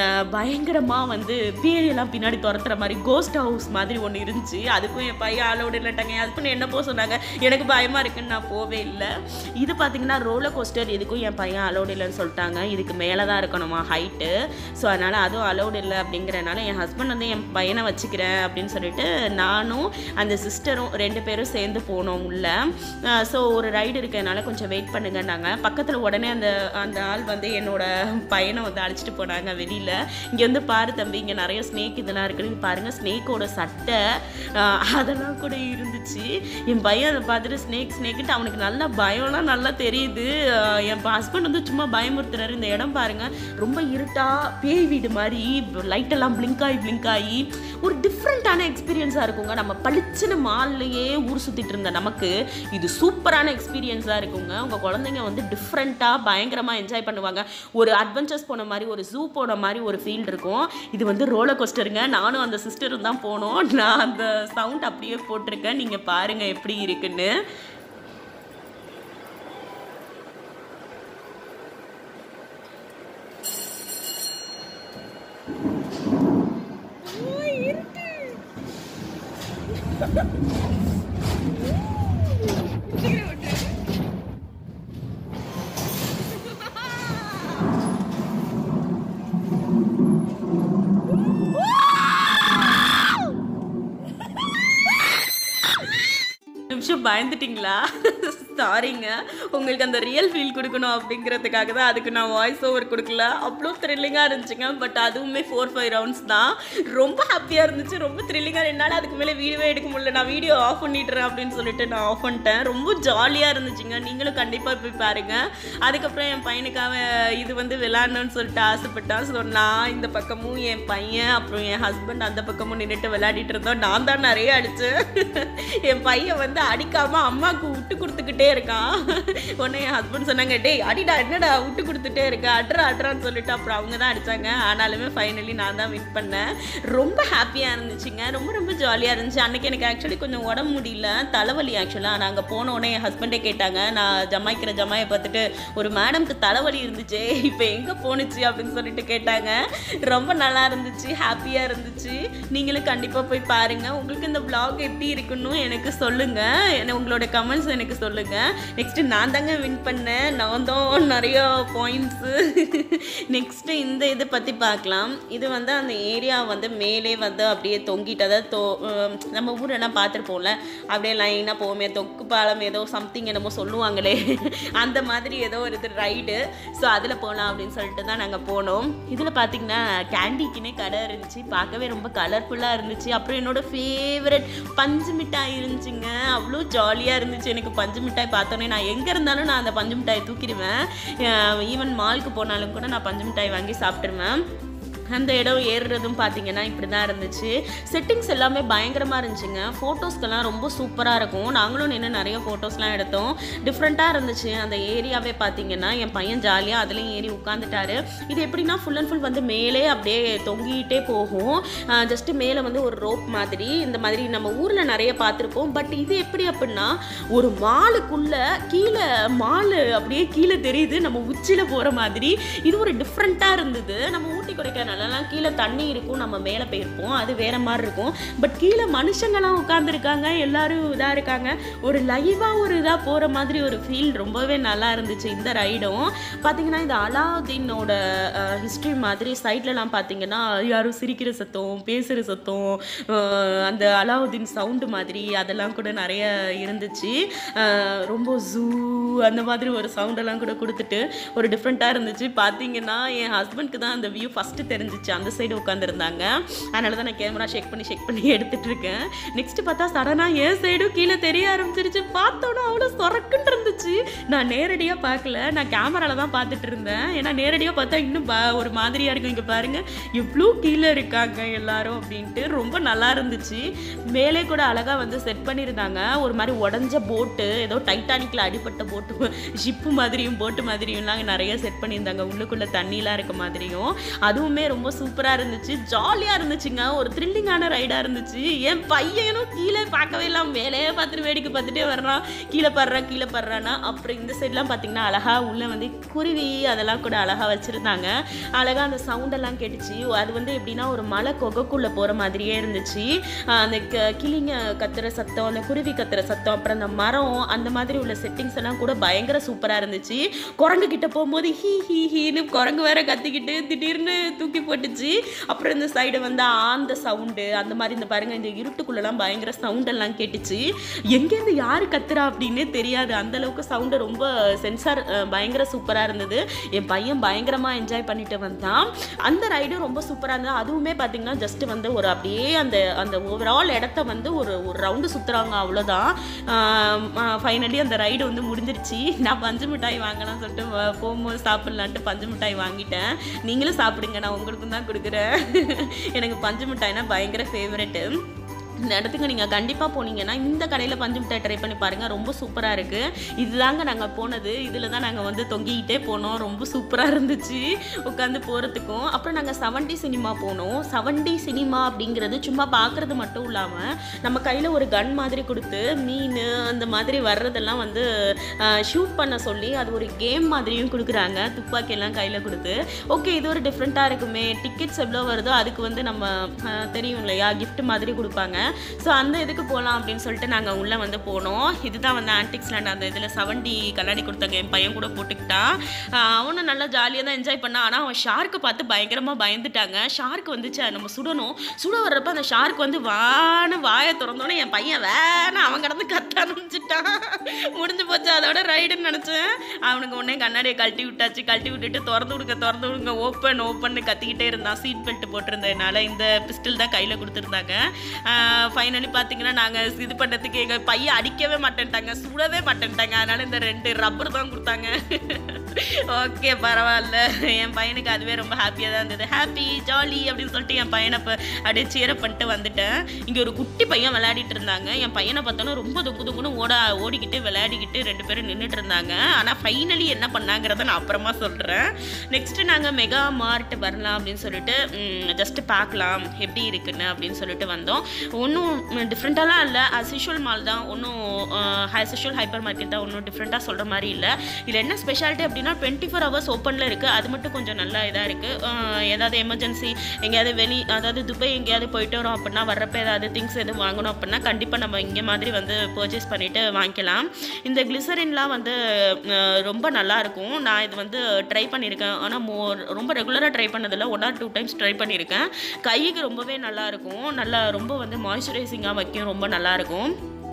பயங்கரமாக வந்து பேயெல்லாம் பின்னாடி துரத்துற மாதிரி கோஸ்ட் ஹவுஸ் மாதிரி ஒன்று இருந்துச்சு அதுக்கும் என் பையன் அலோடு இல்லட்டாங்க என் ஹஸ்பண்ட் என்ன போக சொன்னாங்க எனக்கு பயமாக இருக்குன்னு நான் போவே இல்லை இது பார்த்தீங்கன்னா ரோலர் கோஸ்டர் இதுக்கும் என் பையன் அலோடு இல்லைன்னு சொல்லிட்டாங்க இதுக்கு மேலே தான் இருக்கணுமா ஹைட்டு ஸோ அதனால் அதுவும் அலோடு இல்லை அப்படிங்கிறனால என் ஹஸ்பண்ட் வந்து என் பையனை வச்சுக்கிறேன் அப்படின்னு சொல்லிட்டு நானும் அந்த சிஸ்டரும் ரெண்டு பேரும் சேர்ந்து போனோம் உள்ள ஸோ ஒரு ரைடு இருக்கனால கொஞ்சம் வெயிட் பண்ணுங்கன்னாங்க பக்கத்தில் உடனே அந்த அந்த ஆள் வந்து என்னோட பையனை வந்து அழைச்சிட்டு போனாங்க வெளியில் இங்கே வந்து பாரு தம்பி இங்கே நிறைய ஸ்னேக் இதெல்லாம் இருக்குன்னு பாருங்கள் ஸ்னேக்கோட சட்டை ஆஹ், அதெல்லாம் கூட இருந்துச்சு என் பையன் அதை பார்த்துட்டு ஸ்னேக் ஸ்னேக்கிட்டு அவனுக்கு நல்லா பயம்லாம் நல்லா தெரியுது ஆஹ், என் ஹஸ்பண்ட் வந்து சும்மா பயமுறுத்துறாரு இந்த இடம் பாருங்கள் ரொம்ப இருட்டா பேய் வீடு மாதிரி லைட்டெல்லாம் பிளிங்க் ஆகி பிளிங்க் ஆகி ஒரு டிஃப்ரெண்ட்டான எக்ஸ்பீரியன்ஸாக இருக்குங்க நம்ம பளிச்சுன்னு மால்லையே ஊர் சுற்றிட்டு இருந்த நமக்கு இது சூப்பரான எக்ஸ்பீரியன்ஸாக இருக்குங்க உங்கள் குழந்தைங்க வந்து டிஃப்ரெண்ட்டாக பயங்கரமாக என்ஜாய் பண்ணுவாங்க ஒரு அட்வென்ச்சர்ஸ் போன மாதிரி ஒரு ஜூ போன மாதிரி ஒரு ஃபீல் இருக்கும் இது வந்து ரோலர் கோஸ்டருங்க நானும் அந்த சிஸ்டரும் தான் போனோம் நான் அந்த சவுண்ட் அப்படியே போட்டிருக்கேன் நீங்கள் பாருங்கள் எப்படி இருக்குன்னு நிமிஷம் பயந்துட்டீங்களா சாரிங்க உங்களுக்கு அந்த ரியல் ஃபீல் கொடுக்கணும் அப்படிங்கிறதுக்காக தான் அதுக்கு நான் வாய்ஸ் ஓவர் கொடுக்கல அவ்வளோ த்ரில்லிங்காக இருந்துச்சுங்க பட் அதுவுமே ஃபோர் ஃபைவ் ரவுண்ட்ஸ் தான் ரொம்ப ஹாப்பியாக இருந்துச்சு ரொம்ப த்ரில்லிங்காக என்னால் அதுக்கு மேலே வீடியோவே எடுக்க முடியல நான் வீடியோ ஆஃப் பண்ணிடுறேன் அப்படின்னு சொல்லிட்டு நான் ஆஃப் பண்ணிட்டேன் ரொம்ப ஜாலியாக இருந்துச்சுங்க நீங்களும் கண்டிப்பாக போய் பாருங்கள் அதுக்கப்புறம் என் பையனுக்காக இது வந்து விளாடணும்னு சொல்லிட்டு ஆசைப்பட்டான் ஸோ நான் இந்த பக்கமும் என் பையன் அப்புறம் என் ஹஸ்பண்ட் அந்த பக்கமும் நின்றுட்டு விளையாடிட்டு இருந்தோம் நான் தான் நிறைய அடித்தேன் என் பையன் வந்து அடிக்காம அம்மாவுக்கு விட்டு கொடுத்துக்கிட்டே இருக்கான் உடனே என் ஹஸ்பண்ட் சொன்னாங்க டேய் அடிடா என்னடா விட்டு கொடுத்துட்டே இருக்க அட்ரா அட்ரான்னு சொல்லிட்டு அப்புறம் அவங்க தான் அடித்தாங்க ஆனாலுமே ஃபைனலி நான் தான் வின் பண்ணேன் ரொம்ப ஹாப்பியாக இருந்துச்சுங்க ரொம்ப ரொம்ப ஜாலியாக இருந்துச்சு அன்றைக்கி எனக்கு ஆக்சுவலி கொஞ்சம் உடம்பு முடியல தலைவலி ஆக்சுவலாக நாங்கள் போன உடனே என் ஹஸ்பண்டே கேட்டாங்க நான் ஜமாய்க்கிற ஜமாயை பார்த்துட்டு ஒரு மேடம்க்கு தலைவலி இருந்துச்சு இப்போ எங்கே போணுச்சு அப்படின்னு சொல்லிட்டு கேட்டாங்க ரொம்ப நல்லா இருந்துச்சு ஹாப்பியாக இருந்துச்சு நீங்களும் கண்டிப்பாக போய் பாருங்கள் உங்களுக்கு இந்த vlog எப்படி இருக்குன்னு எனக்கு சொல்லுங்கள் என்ன உங்களோட கமெண்ட்ஸ் எனக்கு சொல்லுங்கள் நெக்ஸ்ட்டு நான் தாங்க வின் பண்ணேன் நான் தான் நிறைய பாயிண்ட்ஸு நெக்ஸ்ட்டு இந்த இதை பற்றி பார்க்கலாம் இது வந்து அந்த ஏரியா வந்து மேலே வந்து அப்படியே தொங்கிட்டு அதாவது தொ அஹ் நம்ம ஊரெல்லாம் பார்த்துருப்போம்ல அப்படியே லைனாக போவோமே தொக்கு பாலம் ஏதோ சம்திங் என்னமோ சொல்லுவாங்களே அந்த மாதிரி ஏதோ ஒரு இது ரைடு ஸோ அதில் போகலாம் அப்படின்னு சொல்லிட்டு தான் நாங்கள் போனோம் இதில் பார்த்தீங்கன்னா கேண்டிக்குன்னே கடை இருந்துச்சு பார்க்கவே ரொம்ப கலர்ஃபுல்லாக இருந்துச்சு அப்புறம் என்னோட ஃபேவரட் பஞ்சு மிட்டாய் இருந்துச்சுங்க அவ்வளோ ஜாலியாக இருந்துச்சு எனக்கு பஞ்சு மிட்டாய் பார்த்தோன்னே நான் எங்கே இருந்தாலும் நான் அந்த பஞ்சு மிட்டாயை தூக்கிடுவேன் ஈவன் மாலுக்கு போனாலும் கூட நான் பஞ்சு மிட்டாய் வாங்கி சாப்பிட்டுருவேன் அந்த இடம் ஏறுறதும் பார்த்தீங்கன்னா இப்படி தான் இருந்துச்சு செட்டிங்ஸ் எல்லாமே பயங்கரமாக இருந்துச்சுங்க ஃபோட்டோஸ்க்கெல்லாம் ரொம்ப சூப்பராக இருக்கும் நாங்களும் நின்று நிறைய ஃபோட்டோஸ்லாம் எடுத்தோம் டிஃப்ரெண்ட்டாக இருந்துச்சு அந்த ஏரியாவே பார்த்தீங்கன்னா என் பையன் ஜாலியாக அதுலேயும் ஏறி உட்காந்துட்டாரு இது எப்படின்னா ஃபுல் அண்ட் ஃபுல் வந்து மேலே அப்படியே தொங்கிட்டே போகும் ஜஸ்ட்டு மேலே வந்து ஒரு ரோப் மாதிரி இந்த மாதிரி நம்ம ஊரில் நிறைய பார்த்துருப்போம் பட் இது எப்படி அப்படின்னா ஒரு மாலுக்குள்ளே கீழே மாலு அப்படியே கீழே தெரியுது நம்ம உச்சியில் போகிற மாதிரி இது ஒரு டிஃப்ரெண்ட்டாக இருந்தது நம்ம ஊட்டி கொடைக்கானல்லாம் கீழே தண்ணி இருக்கும் நம்ம மேலே போயிருப்போம் அது வேற மாதிரி இருக்கும் பட் கீழே மனுஷங்களாம் உட்காந்துருக்காங்க எல்லாரும் இதாக இருக்காங்க ஒரு லைவாக ஒரு இதாக போகிற மாதிரி ஒரு ஃபீல் ரொம்பவே நல்லா இருந்துச்சு இந்த ரைடும் பார்த்தீங்கன்னா இந்த அலாவுதீனோட ஹிஸ்ட்ரி மாதிரி சைட்லலாம் பார்த்தீங்கன்னா யாரும் சிரிக்கிற சத்தம் பேசுகிற சத்தம் அஹ், அந்த அலாவுதீன் சவுண்டு மாதிரி அதெல்லாம் கூட நிறைய இருந்துச்சு அஹ், ரொம்ப ஜூ அந்த மாதிரி ஒரு சவுண்டெல்லாம் கூட கொடுத்துட்டு ஒரு டிஃப்ரெண்ட்டாக இருந்துச்சு பார்த்தீங்கன்னா என் ஹஸ்பண்ட்க்கு தான் அந்த வியூ ஃபஸ்ட்டு தெரிஞ்சிச்சு அந்த சைடு உட்காந்துருந்தாங்க அதனால தான் நான் கேமரா ஷேக் பண்ணி ஷேக் பண்ணி எடுத்துட்டு இருக்கேன் நெக்ஸ்ட் பார்த்தா சடனாக என் சைடும் கீழே தெரிய ஆரம்பிச்சிருச்சு பார்த்தோன்னா அவ்வளோ சொரக்குன்னு இருந்துச்சு நான் நேரடியாக பார்க்கல நான் கேமரால தான் பார்த்துட்டு இருந்தேன் ஏன்னா நேரடியாக பார்த்தா இன்னும் ப- ஒரு மாதிரியாக இருக்கும் இங்கே பாருங்க எவ்வளோ கீழே இருக்காங்க எல்லாரும் அப்படின்ட்டு ரொம்ப நல்லா இருந்துச்சு மேலே கூட அழகாக வந்து செட் பண்ணியிருந்தாங்க ஒரு மாதிரி உடஞ்ச போட்டு ஏதோ டைட்டானிக்கில் அடிப்பட்ட போட்டு ஷிப்பு மாதிரியும் போட்டு மாதிரியும்லாம் நிறைய செட் பண்ணியிருந்தாங்க உள்ளுக்குள்ளே தண்ணிலாம் இருக்க மாதிரியும் அதுவுமே ரொம்ப சூப்பராக இருந்துச்சு ஜாலியாக இருந்துச்சுங்க ஒரு த்ரில்லிங்கான ரைடாக இருந்துச்சு என் பையனும் கீழே பார்க்கவே இல்லாம மேலேயே பார்த்துட்டு வேடிக்கை பார்த்துட்டே வர்றான் கீழே படுறான் கீழே படுறான்னா அப்புறம் இந்த சைட்லாம் பார்த்தீங்கன்னா அழகாக உள்ளே வந்து குருவி அதெல்லாம் கூட அழகாக வச்சுருந்தாங்க அழகாக அந்த சவுண்டெல்லாம் கேட்டுச்சு அது வந்து எப்படின்னா ஒரு மலை கொகைக்குள்ளே போகிற மாதிரியே இருந்துச்சு ஆஹ் அந்த க- கிளிங்க கத்துற சத்தம் அந்த குருவி கத்துற சத்தம் அப்புறம் அந்த மரம் அந்த மாதிரி உள்ள செட்டிங்ஸ் எல்லாம் கூட பயங்கர சூப்பராக இருந்துச்சு குரங்கு கிட்ட போகும்போது ஹீ ஹீ ஹீன்னு குரங்கு வேற கத்திக்கிட்டு திடீர்னு தூக்கி போட்டுச்சு அப்புறம் இந்த சைடு வந்து ஆந்த சவுண்டு அந்த மாதிரி இந்த பாருங்க இந்த இருட்டுக்குள்ளெல்லாம் பயங்கர சவுண்டெல்லாம் கேட்டுச்சு எங்கேருந்து யார் கத்துறா அப்படின்னே தெரியாது அந்த அளவுக்கு சவுண்டு ரொம்ப சென்சார் பயங்கர சூப்பராக இருந்தது என் பையன் பயங்கரமாக என்ஜாய் பண்ணிட்டு வந்தான் அந்த ரைடும் ரொம்ப சூப்பராக இருந்தது அதுவுமே பார்த்தீங்கன்னா ஜஸ்ட் வந்து ஒரு அப்படியே அந்த அந்த ஓவரால் இடத்த வந்து ஒரு ஒரு ரவுண்டு சுற்றுறாங்க அவ்வளோதான் ஃபைனலி அந்த ரைடு வந்து முடிஞ்சிருச்சு நான் பஞ்சு மிட்டாய் வாங்கலாம் சொல்லிட்டு வ- போகும்போது சாப்பிட்லான்ட்டு பஞ்சு மிட்டாய் வாங்கிட்டேன் நீங்களும் சாப்பிடுங்க நான் உங்களுக்கும் தான் கொடுக்குறேன் எனக்கு பஞ்சு மிட்டாய்னா பயங்கர ஃபேவரெட்டு இந்த இடத்துக்கு நீங்கள் கண்டிப்பாக போனீங்கன்னா இந்த கடையில் பஞ்சு மிட்டாய் ட்ரை பண்ணி பாருங்கள் ரொம்ப சூப்பராக இருக்குது இதுதாங்க நாங்கள் போனது இதில் தான் நாங்கள் வந்து தொங்கிக்கிட்டே போனோம் ரொம்ப சூப்பராக இருந்துச்சு உட்காந்து போகிறதுக்கும் அப்புறம் நாங்கள் செவன்டி சினிமா போனோம் செவன்டி சினிமா அப்படிங்கிறது சும்மா பார்க்குறது மட்டும் இல்லாமல் நம்ம கையில் ஒரு கன் மாதிரி கொடுத்து மீன் அந்த மாதிரி வர்றதெல்லாம் வந்து ஷூட் பண்ண சொல்லி அது ஒரு கேம் மாதிரியும் கொடுக்குறாங்க துப்பாக்கி எல்லாம் கையில் கொடுத்து ஓகே இது ஒரு டிஃப்ரெண்ட்டாக இருக்குமே டிக்கெட்ஸ் எவ்வளோ வருதோ அதுக்கு வந்து நம்ம அஹ், தெரியும் இல்லையா gift மாதிரி கொடுப்பாங்க ஸோ அந்த இதுக்கு போகலாம் அப்படின்னு சொல்லிட்டு நாங்கள் உள்ளே வந்து போனோம் இதுதான் வந்து ஆன்டிக்ஸ் லேண்ட் அந்த இதில் செவன்டி கண்ணாடி கொடுத்தாங்க என் பையன் கூட போட்டுக்கிட்டான் அஹ், அவனும் நல்லா ஜாலியாக தான் என்ஜாய் பண்ணான் ஆனால் அவன் ஷார்க்கை பார்த்து பயங்கரமாக பயந்துட்டாங்க ஷார்க் வந்துச்சு அதை நம்ம சுடணும் சுட வர்றப்ப அந்த ஷார்க் வந்து வான வாயை திறந்தோன்னே என் பையன் வேணா அவன் கடந்து கத்த ஆரம்பிச்சிட்டான் முடிஞ்சு போச்சு அதோட ரைடுன்னு நினச்சேன் அவனுக்கு உடனே கண்ணாடியை கழட்டி விட்டாச்சு கழட்டி விட்டுட்டு திறந்து விடுங்க திறந்து விடுங்க ஓப்பன் ஓப்பன் கத்திக்கிட்டே இருந்தான் சீட் பெல்ட் போட்டிருந்ததுனால இந்த பிஸ்டல் தான் கையில் கொடுத்துருந்தாங்க ஃபைனலி பார்த்தீங்கன்னா நாங்கள் இது பண்ணுறதுக்கு எங்கள் பையன் அடிக்கவே மாட்டேன்ட்டாங்க சுடவே மாட்டேன்ட்டாங்க அதனால இந்த ரெண்டு ரப்பர் தான் கொடுத்தாங்க ஓகே பரவாயில்ல என் பையனுக்கு அதுவே ரொம்ப ஹாப்பியாக தான் இருந்தது ஹாப்பி ஜாலி அப்படின்னு சொல்லிட்டு என் பையனை இப்போ அப்படியே சேர பண்ணிட்டு வந்துட்டேன் இங்கே ஒரு குட்டி பையன் விளையாடிட்டு இருந்தாங்க என் பையனை பார்த்தோன்னா ரொம்ப தொக்கு தொக்குன்னு ஓட ஓடிக்கிட்டு விளையாடிக்கிட்டு ரெண்டு பேரும் நின்றுட்டு இருந்தாங்க ஆனால் ஃபைனலி என்ன பண்ணாங்கிறத நான் அப்புறமா சொல்கிறேன் நெக்ஸ்ட்டு நாங்கள் மெகா மார்ட் வரலாம் அப்படின்னு சொல்லிட்டு ஜஸ்ட் பார்க்கலாம் எப்படி இருக்குன்னு அப்படின்னு சொல்லிட்டு வந்தோம் ஒன்றும் டிஃப்ரெண்ட்டாலாம் இல்லை as usual மால் தான் ஒன்றும் as usual ஹைப்பர் மார்க்கெட் தான் ஒன்றும் டிஃப்ரெண்ட்டாக சொல்கிற மாதிரி இல்லை இதில் என்ன ஸ்பெஷாலிட்டி அப்படின்னா டுவெண்ட்டி ஃபோர் ஹவர்ஸ் ஓப்பனில் இருக்குது அது மட்டும் கொஞ்சம் நல்லா இதாக இருக்குது ஏதாவது எமர்ஜென்சி எங்கேயாவது வெளி அதாவது துபாய் எங்கேயாவது போயிட்டு வரோம் அப்படின்னா வர்றப்ப ஏதாவது திங்ஸ் எதுவும் வாங்கணும் அப்படின்னா கண்டிப்பாக நம்ம இங்கே மாதிரி வந்து பர்ச்சேஸ் பண்ணிவிட்டு வாங்கிக்கலாம் இந்த கிளிசரின்லாம் வந்து அஹ், ரொம்ப நல்லா இருக்கும் நான் இது வந்து ட்ரை பண்ணியிருக்கேன் ஆனால் மோ ரொம்ப ரெகுலராக ட்ரை பண்ணதில்ல one or two times try பண்ணியிருக்கேன் கைக்கு ரொம்பவே நல்லா இருக்கும் நல்லா ரொம்ப வந்து மாய்ஸ்சரைசிங்காக வைக்கும் ரொம்ப நல்லா இருக்கும்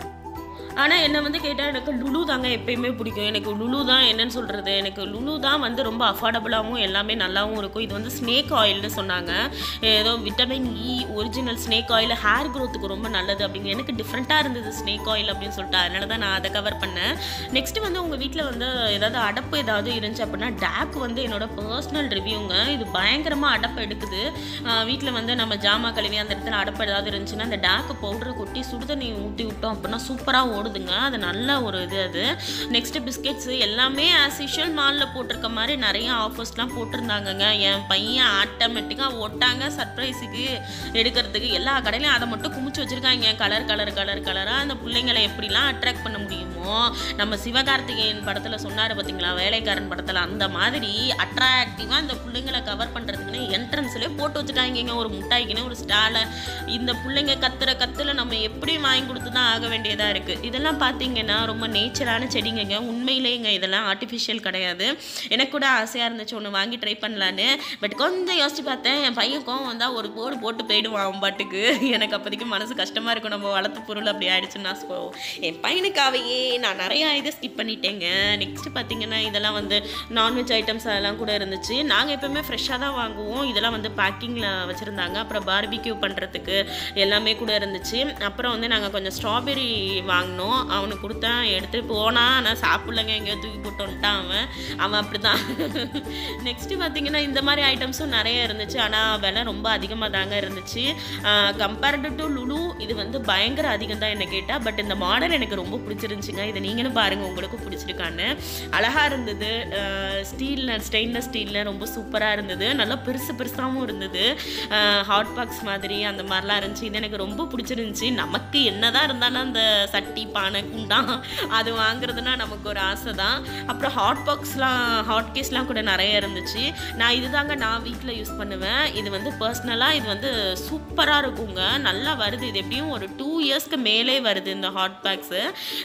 ஆனால் என்னை வந்து கேட்டால் எனக்கு லுலு தாங்க எப்பயுமே பிடிக்கும் எனக்கு லுலு தான் என்னன்னு சொல்கிறது எனக்கு லுலு தான் வந்து ரொம்ப அஃபோர்டபுளாகவும் எல்லாமே நல்லாவும் இருக்கும் இது வந்து ஸ்னேக் ஆயில்னு சொன்னாங்க ஏதோ vitamin E original snake oil hair க்ரோத்துக்கு ரொம்ப நல்லது அப்படின்னு எனக்கு டிஃப்ரெண்ட்டாக இருந்தது ஸ்னேக் ஆயில் அப்படின்னு சொல்லிட்டு அதனால தான் நான் அதை கவர் பண்ணேன் நெக்ஸ்ட் வந்து உங்கள் வீட்டில் வந்து ஏதாவது அடப்பு ஏதாவது இருந்துச்சு அப்படின்னா டேக் வந்து என்னோட பர்சனல் ரிவ்யூங்க இது பயங்கரமாக அடப்பு எடுக்குது வீட்டில் வந்து நம்ம ஜாமா கழுவி அந்த இடத்துல அடப்பு ஏதாவது இருந்துச்சுன்னா அந்த டேக்கு பவுடரை கொட்டி சுடுதண்ணி ஊற்றி விட்டோம் அப்படின்னா சூப்பராக ஓடுதுங்க அது நல்ல ஒரு இது அது நெக்ஸ்ட் பிஸ்கெட்ஸ் எல்லாமே ஆஸ் யூஷுவல் மாலில் போட்டிருக்க மாதிரி நிறைய ஆஃபர்ஸ்லாம் போட்டிருந்தாங்கங்க என் பையன் ஆட்டோமேட்டிக்காக ஓட்டாங்க சர்ப்ரைஸுக்கு எடுக்கிறதுக்கு எல்லா கடையிலையும் அதை மட்டும் குமிச்சு வச்சுருக்காங்க கலர் கலர் கலர் கலராக அந்த பிள்ளைங்களை எப்படிலாம் அட்ராக்ட் பண்ண முடியுமோ நம்ம சிவகார்த்திகேயன் படத்தில் சொன்னார் பார்த்தீங்களா வேலைக்காரன் படத்தில் அந்த மாதிரி அட்ராக்டிவாக இந்த பிள்ளைங்களை கவர் பண்ணுறதுக்குன்னு என்ட்ரன்ஸ்லேயே போட்டு வச்சுட்டாங்க ஒரு முட்டாய்க்குன்னு ஒரு ஸ்டாலை இந்த பிள்ளைங்க கத்துற கத்துல நம்ம எப்படி வாங்கி கொடுத்து தான் ஆக வேண்டியதாக இருக்குது இதெல்லாம் பார்த்தீங்கன்னா ரொம்ப நேச்சரான செடிங்கங்க உண்மையிலேங்க இதெல்லாம் ஆர்டிஃபிஷியல் கிடையாது எனக்கு கூட ஆசையாக இருந்துச்சு ஒன்று வாங்கி ட்ரை பண்ணலான்னு பட் கொஞ்சம் யோசிச்சு பார்த்தேன் என் பையன் கோவம் வந்தால் ஒரு போடு போட்டு போயிடுவான் அவன் பாட்டுக்கு எனக்கு அப்போதைக்கு மனசு கஷ்டமாக இருக்கும் நம்ம வளர்த்த பொருள் அப்படி ஆயிடுச்சுன்னா so, என் பையனுக்காகவே நான் நிறையா இதை ஸ்கிப் பண்ணிட்டேங்க நெக்ஸ்ட் பார்த்தீங்கன்னா இதெல்லாம் வந்து நான்வெஜ் ஐட்டம்ஸ் அதெல்லாம் கூட இருந்துச்சு நாங்கள் எப்பவுமே ஃப்ரெஷ்ஷாக தான் வாங்குவோம் இதெல்லாம் வந்து பேக்கிங்கில் வச்சுருந்தாங்க அப்புறம் பார்பிக்யூ பண்ணுறதுக்கு எல்லாமே கூட இருந்துச்சு அப்புறம் வந்து நாங்கள் கொஞ்சம் ஸ்ட்ராபெரி வாங்கினோம் அவனுக்கு கொடுத்தேன் எடுத்து போனான் ஆனால் சாப்பிட்லங்க எங்கேயோ தூக்கி போட்டு வந்துட்டான் அவன் அவன் அப்படி தான் நெக்ஸ்ட்டு பார்த்தீங்கன்னா இந்த மாதிரி ஐட்டம்ஸும் நிறைய இருந்துச்சு ஆனால் விலை ரொம்ப அதிகமாக தாங்க இருந்துச்சு கம்பேர்டு டு லுலு இது வந்து பயங்கர அதிகம் தான் என்ன கேட்டால் பட் இந்த மாடல் எனக்கு ரொம்ப பிடிச்சிருந்துச்சுங்க இதை நீங்களும் பாருங்கள் உங்களுக்கும் பிடிச்சிருக்கான்னு அழகாக இருந்தது ஸ்டீலில் ஸ்டெயின்லெஸ் ஸ்டீலில் ரொம்ப சூப்பராக இருந்தது நல்லா பெருசு பெருசாகவும் இருந்தது ஹாட் பாக்ஸ் மாதிரி அந்த மாதிரிலாம் இருந்துச்சு இது எனக்கு ரொம்ப பிடிச்சிருந்துச்சி நமக்கு என்னதான் இருந்தாலும் அந்த சட்டி பானை குண்டான் அது வாங்குறதுனா நமக்கு ஒரு ஆசை தான் அப்புறம் ஹாட் பாக்ஸ்லாம் ஹாட் கேஸ்லாம் கூட நிறைய இருந்துச்சு நான் இதுதாங்க நான் வீட்டில் யூஸ் பண்ணுவேன் இது வந்து பர்சனலாக இது வந்து சூப்பராக இருக்குங்க நல்லா வருது இது எப்படியும் ஒரு டூ இயர்ஸ்க்கு மேலே வருது இந்த ஹாட் பேக்ஸு நெக்ஸ்ட்டு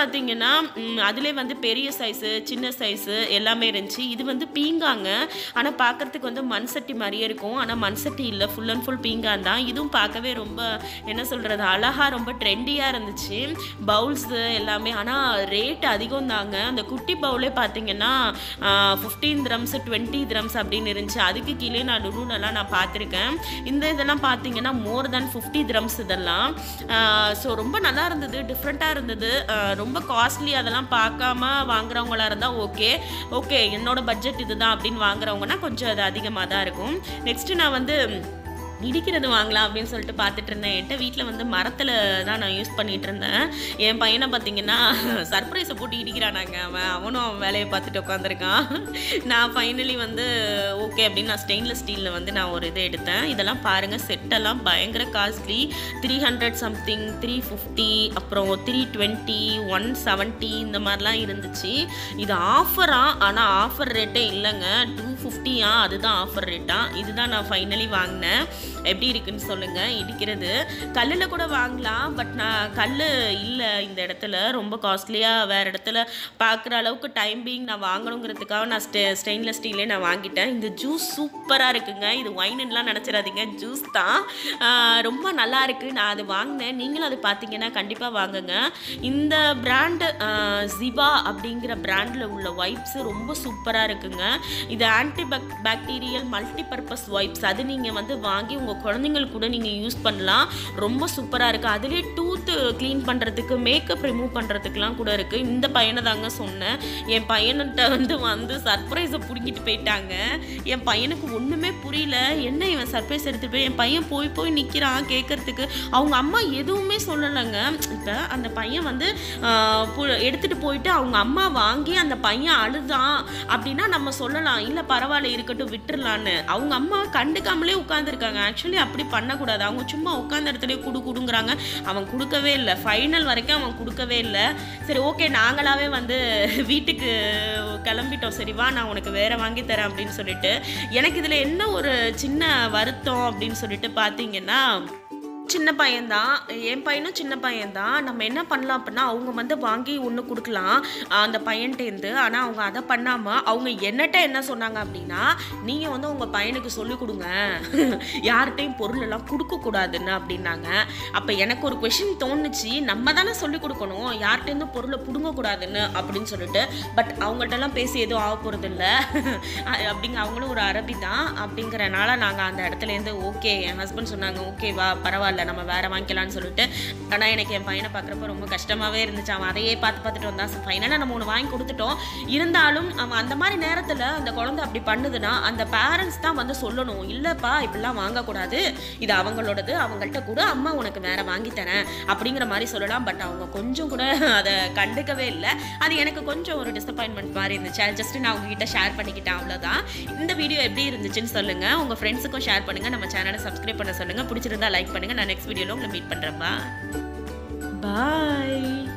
பார்த்தீங்கன்னா ம், அதிலே வந்து பெரிய சைஸு சின்ன சைஸு எல்லாமே இருந்துச்சு இது வந்து பீங்காங்க ஆனால் பார்க்கறதுக்கு வந்து மண் சட்டி மாதிரியே இருக்கும் ஆனால் மண் சட்டி இல்லை ஃபுல் அண்ட் ஃபுல் பீங்கான் தான் இதுவும் பார்க்கவே ரொம்ப என்ன சொல்கிறது அழகாக ரொம்ப ட்ரெண்டியாக இருந்துச்சு பவுல்ஸு எல்லாமே ஆனால் ரேட் அதிகம் தாங்க அந்த குட்டி பவுலே பார்த்தீங்கன்னா ஃபிஃப்டீன் த்ரம்ஸ் டுவெண்ட்டி த்ரம்ஸ் அப்படின்னு இருந்துச்சு அதுக்கு கீழே நான் லுலுனெல்லாம் நான் பார்த்துருக்கேன் இந்த இதெல்லாம் பார்த்தீங்கன்னா மோர் தென் ஃபிஃப்டி த்ரம்ஸ் இதெல்லாம் ஸோ ரொம்ப நல்லா இருந்தது டிஃப்ரெண்ட்டாக இருந்தது ஆஹ் ரொம்ப காஸ்ட்லி அதெல்லாம் பார்க்காம வாங்குறவங்களா இருந்தால் ஓகே ஓகே என்னோட பட்ஜெட் இதுதான் அப்படின்னு வாங்குறவங்கன்னா கொஞ்சம் அது அதிகமாக தான் இருக்கும் நெக்ஸ்ட்டு நான் வந்து இடிக்கிறது வாங்கலாம் அப்படின்னு சொல்லிட்டு பார்த்துட்டு இருந்தேன் என்கிட்ட வீட்டில் வந்து மரத்தில் தான் நான் யூஸ் பண்ணிட்டு இருந்தேன் என் பையனை பார்த்தீங்கன்னா சர்ப்ரைஸை போட்டு இடிக்கிறானாங்க அவன் அவனும் அவன் வேலையை பார்த்துட்டு உட்காந்துருக்கான் நான் ஃபைனலி வந்து ஓகே அப்படின்னு நான் ஸ்டெயின்லெஸ் ஸ்டீலில் வந்து நான் ஒரு இது எடுத்தேன் இதெல்லாம் பாருங்கள் செட்டெல்லாம் பயங்கர costly three hundred something three fifty அப்புறம் த்ரீ டுவெண்ட்டி ஒன் செவன்ட்டி இந்த மாதிரிலாம் இருந்துச்சு இது ஆஃபரா ஆனால் ஆஃபர் ரேட்டே இல்லைங்க டூ ஃபிஃப்டியா அதுதான் ஆஃபர் ரேட்டா இதுதான் நான் ஃபைனலி வாங்கினேன் எப்படி இருக்குன்னு சொல்லுங்கள் இடிக்கிறது கல்லில் கூட வாங்கலாம் பட் நான் கல் இல்லை இந்த இடத்துல ரொம்ப காஸ்ட்லியாக வேறு இடத்துல பார்க்குற அளவுக்கு டைம் பீங் நான் வாங்கணுங்கிறதுக்காக நான் ஸ்டெ ஸ்டெயின்லெஸ் ஸ்டீலே நான் வாங்கிட்டேன் இந்த ஜூஸ் சூப்பராக இருக்குங்க இது ஒயின்லாம் நினச்சிடாதீங்க ஜூஸ் தான் ஆஹ் ரொம்ப நல்லா இருக்குது நான் அது வாங்கினேன் நீங்களும் அது பார்த்தீங்கன்னா கண்டிப்பாக வாங்குங்க இந்த பிராண்டு ஜிபா அப்படிங்கிற பிராண்டில் உள்ள வைப்ஸ் ரொம்ப சூப்பராக இருக்குங்க இது anti bug bacterial multi purpose wipes அது நீங்கள் வந்து வாங்கி உங்கள் குழந்தைங்களுக்கு கூட நீங்கள் யூஸ் பண்ணலாம் ரொம்ப சூப்பராக இருக்குது அதுலேயே டூத்து க்ளீன் பண்ணுறதுக்கு மேக்கப் ரிமூவ் பண்ணுறதுக்குலாம் கூட இருக்குது இந்த பையனை தாங்க சொன்னேன் என் பையன்கிட்ட வந்து வந்து சர்ப்ரைஸை பிடுங்கிட்டு போயிட்டாங்க என் பையனுக்கு ஒன்றுமே புரியல என்ன இவன் சர்ப்ரைஸ் எடுத்துகிட்டு போய் என் பையன் போய் போய் நிற்கிறான் கேட்கறதுக்கு அவங்க அம்மா எதுவுமே சொல்லலைங்க இப்போ அந்த பையன் வந்து ஆஹ், பு- எடுத்துட்டு போயிட்டு அவங்க அம்மா வாங்கி அந்த பையன் அழுதான் அப்படின்னா நம்ம சொல்லலாம் இல்லை பரவாயில்ல இருக்கட்டும் விட்டுறலான்னு அவங்க அம்மா கண்டுக்காமலே உட்காந்துருக்காங்க ஆக்சுவலி அப்படி பண்ணக்கூடாது அவங்க சும்மா உட்காந்த இடத்துல குடு குடுங்குறாங்க அவன் கொடுக்கவே இல்லை ஃபைனல் வரைக்கும் அவன் கொடுக்கவே இல்லை சரி ஓகே நாங்களாவே வந்து வீட்டுக்கு கிளம்பிட்டோம் சரி வா நான் உனக்கு வேற வாங்கி தரேன் அப்படின்னு சொல்லிட்டு எனக்கு இதில் என்ன ஒரு சின்ன வருத்தம் அப்படின்னு சொல்லிட்டு பார்த்தீங்கன்னா சின்ன பையன்தான் என் பையனும் சின்ன பையன்தான் நம்ம என்ன பண்ணலாம் அப்படின்னா அவங்க வந்து வாங்கி ஒன்று கொடுக்கலாம் ஆஹ் அந்த பையன்ட்டேருந்து ஆனால் அவங்க அதை பண்ணாமல் அவங்க என்னட்ட என்ன சொன்னாங்க அப்படின்னா நீங்கள் வந்து உங்கள் பையனுக்கு சொல்லிக் கொடுங்க யார்கிட்டையும் பொருளெல்லாம் கொடுக்கக்கூடாதுன்னு அப்படின்னாங்க அப்போ எனக்கு ஒரு கொஷின் தோணுச்சு நம்ம தானே சொல்லிக் கொடுக்கணும் யார்கிட்டேருந்து பொருளை பிடுங்கக்கூடாதுன்னு அப்படின்னு சொல்லிட்டு பட் அவங்கள்ட்டலாம் பேசி எதுவும் ஆக போகிறது இல்லை அப்படிங்க அவங்களும் ஒரு அரபி தான் அப்படிங்கிறனால நாங்கள் அந்த இடத்துலேருந்து ஓகே என் ஹஸ்பண்ட் சொன்னாங்க ஓகேவா பரவாயில்ல நம்ம வேற வாங்கிக்கலாம்னு சொல்லிட்டு ஆனால் எனக்கு என் பையனை பார்க்குறப்ப ரொம்ப கஷ்டமாகவே இருந்துச்சு அவன் அதையே பார்த்து பார்த்துட்டு வந்தான் ஃபைனலாக நம்ம ஒன்று வாங்கி கொடுத்துட்டோம் இருந்தாலும் அவன் அந்த மாதிரி நேரத்தில் அந்த குழந்தை அப்படி பண்ணுதுன்னா அந்த பேரண்ட்ஸ் தான் வந்து சொல்லணும் இல்லைப்பா இப்படிலாம் வாங்கக்கூடாது இது அவங்களோடது அவங்கள்ட்ட கூட அம்மா உனக்கு வேற வாங்கி தரேன் அப்படிங்கிற மாதிரி சொல்லலாம் பட் அவங்க கொஞ்சம் கூட அதை கண்டுக்கவே இல்லை அது எனக்கு கொஞ்சம் ஒரு டிசப்பாயின்மெண்ட் மாதிரி இருந்துச்சு அது ஜஸ்ட் நான் உங்ககிட்ட ஷேர் பண்ணிக்கிட்டேன் அவ்வளோதான் இந்த வீடியோ எப்படி இருந்துச்சுன்னு சொல்லுங்க உங்க ஃப்ரெண்ட்ஸுக்கும் ஷேர் பண்ணுங்க நம்ம சேனலை சப்ஸ்கிரைப் பண்ண சொல்லுங்க பிடிச்சிருந்தா லைக் பண்ணுங்க நான் நெக்ஸ்ட் வீடியோவில் உங்களை மீட் பண்ணுறேன் பாய்